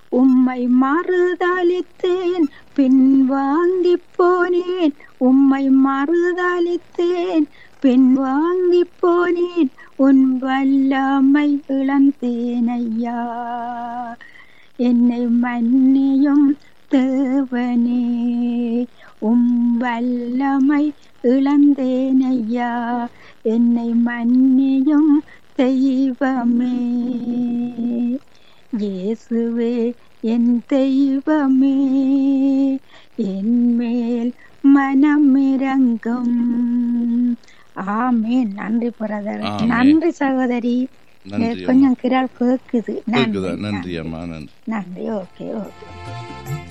உம்மை மறுதளித்தேன் பின் வாங்கி போனேன் உம்மை மறுதளித்தேன் பின் வாங்கி போனேன் உன் வல்லமை இழந்தேனையா என்னை மன்னியும் தேவனே உம் வல்லமை இழந்தேனையா என்னை மன்னியும் தெய்வமே இயேசுவே என் தெய்வமே என் மேல் மனமிரங்கும் ஆமே நன்றி பிரதர் ஆமென். நன்றி சகோதரி நன்றி கொஞ்சம் கிரால் கேக்குது கேக்குதா நன்றி நன்றி அம்மா நன்றி நன்றி ஓகே ஓகே